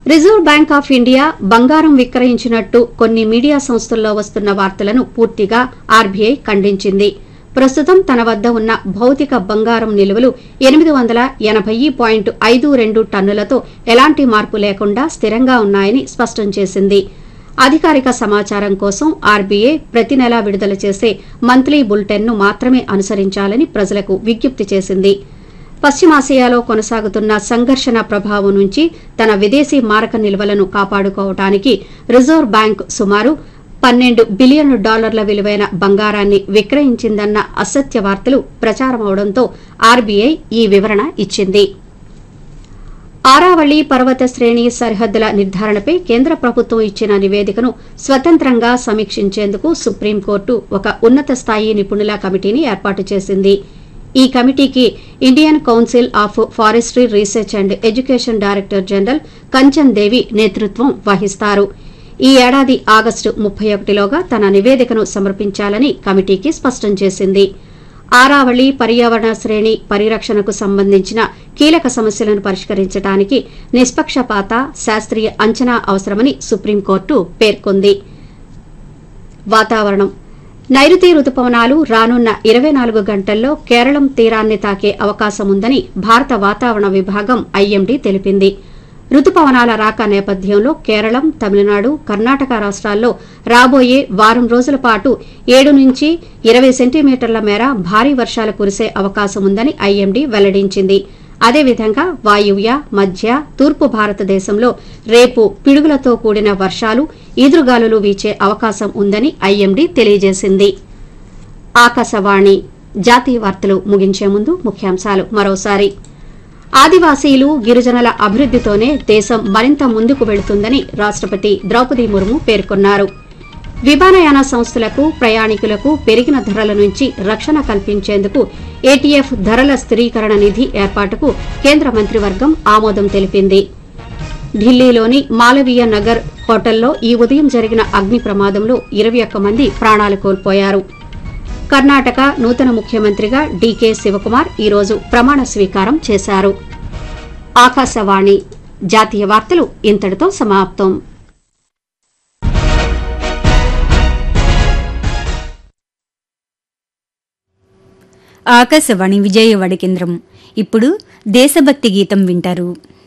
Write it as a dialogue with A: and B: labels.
A: reserve bank of India బంగారం విక్రయించినట్టు కొన్ని media సంస్థల్లో వస్తున్న వార్తలను పూర్తిగా ఆర్బీఐ ఖండించింది ప్రస్తుతం తన వద్ద ఉన్న భౌతిక బంగారం నిల్వలు ఎనిమిది వందల ఎనభై పాయింట్ ఐదు రెండు టన్నులతో ఎలాంటి మార్పు లేకుండా స్థిరంగా ఉన్నాయని స్పష్టం చేసింది అధికారిక సమాచారం కోసం ఆర్బీఐ ప్రతి నెలా విడుదల చేసే మంత్లీ బులెటిన్ను మాత్రమే అనుసరించాలని ప్రజలకు విజ్ఞప్తి చేసింది పశ్చిమాసియాలో కొనసాగుతున్న సంఘర్షణ ప్రభావం నుంచి తన విదేశీ మారక నిల్వలను కాపాడుకోవటానికి రిజర్వ్ బ్యాంక్ సుమారు పన్నెండు బిలియన్ డాలర్ల విలువైన బంగారాన్ని విక్రయించిందన్న అసత్య వార్తలు ప్రచారమవడంతో ఆర్బీఐ ఈ వివరణ ఇచ్చింది ఆరావళి పర్వత శ్రేణి సరిహద్దుల నిర్ధారణపై కేంద్ర ప్రభుత్వం ఇచ్చిన నివేదికను స్వతంత్రంగా సమీక్షించేందుకు సుప్రీంకోర్టు ఒక ఉన్నత స్థాయి నిపుణుల కమిటీని ఏర్పాటు చేసింది ఈ కమిటీకి Indian council of forestry research and education director general Kanchan Devi నేతృత్వం వహిస్తారు ఈ ఏడాది ఆగస్టు ముప్పై ఒకటిలోగా తన నివేదికను సమర్పించాలని కమిటీకి స్పష్టం చేసింది ఆరావళి పర్యావరణ శ్రేణి పరిరక్షణకు సంబంధించిన కీలక సమస్యలను పరిష్కరించడానికి నిష్పక్షపాత శాస్త్రీయ అంచనా అవసరమని సుప్రీంకోర్టు పేర్కొంది వాతావరణం నైరుతి రుతుపవనాలు రానున్న ఇరవై నాలుగు గంటల్లో కేరళం తీరాన్ని తాకే అవకాశం ఉందని భారత వాతావరణ విభాగం ఐఎండీ తెలిపింది రుతుపవనాల రాక నేపథ్యంలో కేరళం తమిళనాడు కర్ణాటక రాష్ట్రాల్లో రాబోయే వారం రోజుల పాటు ఏడు నుంచి ఇరవై సెంటీమీటర్ల మేర భారీ వర్షాలు కురిసే అవకాశం ఉందని ఐఎండీ వెల్లడించింది అదేవిధంగా వాయువ్య మధ్య తూర్పు భారతదేశంలో రేపు పిడుగులతో కూడిన వర్షాలు ఈదురుగాలులు వీచే అవకాశం ఉందని ఐఎండీ తెలియజేసింది ఆకాశవాణి జాతీయ వార్తలు ముగించే ముందు ముఖ్యాంశాలు మరోసారి ఆదివాసీలు గిరిజనుల అభివృద్దితోనే దేశం మరింత ముందుకు వెళుతుందని రాష్టపతి ద్రౌపది ముర్ము పేర్కొన్నారు విమానయాన సంస్థలకు ప్రయాణికులకు పెరిగిన ధరల నుంచి రక్షణ కల్పించేందుకు ఏటీఎఫ్ ధరల స్థిరీకరణ నిధి ఏర్పాటుకు కేంద్ర మంత్రివర్గం ఆమోదం తెలిపింది ఢిల్లీలోని మాలవీయ నగర్ హోటల్లో ఈ ఉదయం జరిగిన అగ్ని ప్రమాదంలో ఇరవై ఒక్క మంది ప్రాణాలు కోల్పోయారు కర్ణాటక నూతన ముఖ్యమంత్రిగా డీకే శివకుమార్ ఈరోజు ప్రమాణ స్వీకారం చేశారు ఆకాశవాణి జాతీయ వార్తలు ఇంతటితో సమాప్తం
B: ఆకాశవాణి విజయవాడ కేంద్రం ఇప్పుడు దేశభక్తి గీతం వింటారు